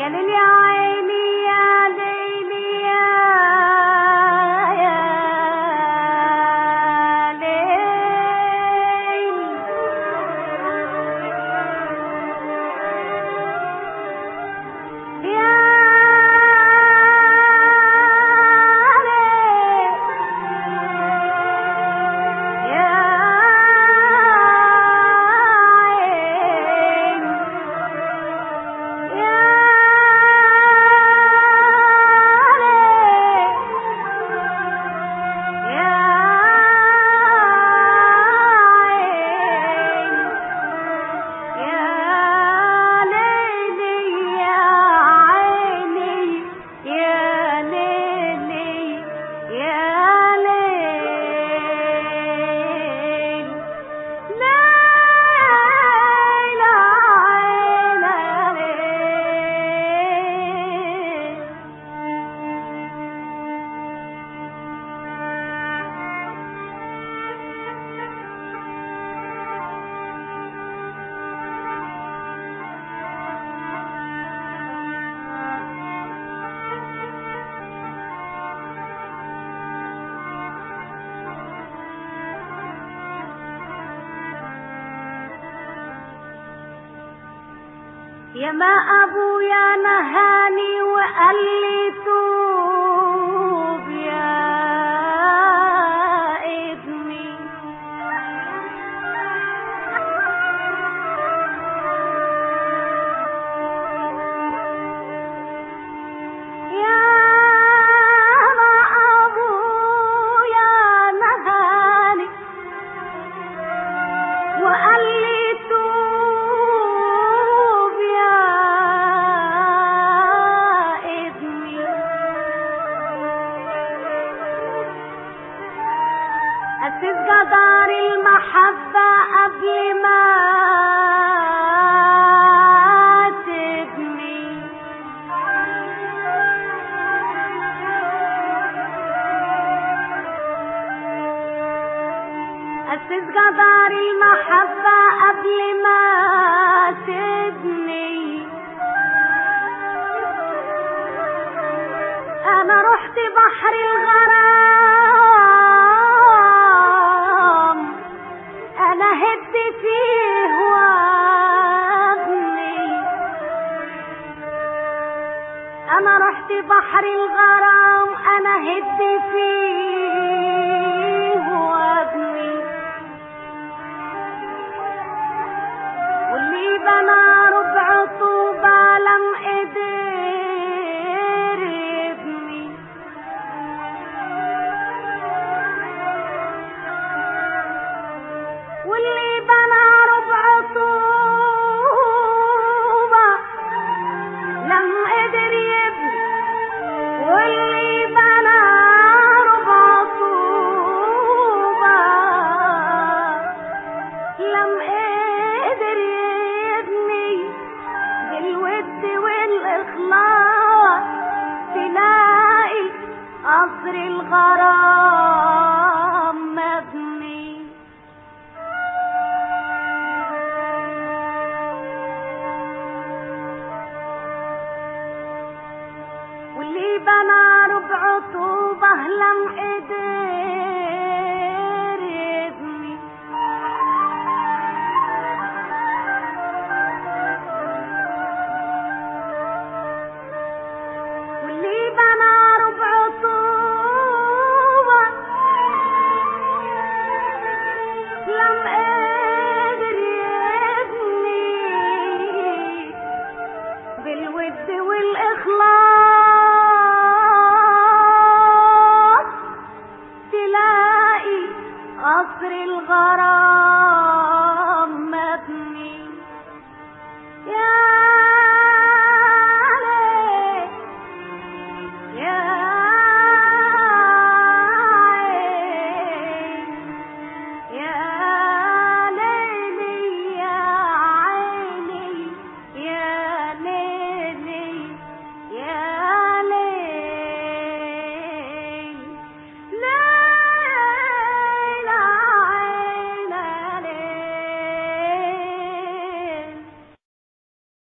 يا ليل يا عيني يا ليل يا يا ليل يا ليل يا عين يا ليل يا عين يا ليلي يا عيني يا ليلي يا ليل ليل عين ليل يا ما ابويا نهاني وقال لي توب يا ابني يا ما ابويا نهاني وقال لي توب يا ابني أسس جدار المحبة قبل ما تبني أسس جدار المحبة قبل ما تبني أنا رحت بحر الغرام أنا هد فيه وابني أنا رحت بحر الغرام أنا هد فيه وابني واللي بنى ربع طوبة لم قدر يبني واللي بنى ربع طوبة لم قدر يبني واللي بنى ربع طوبة لم قدر يبني بالود والإخلاص تلاقي قصر الغرام مبني واللي بنى ربع طوبة لم قدر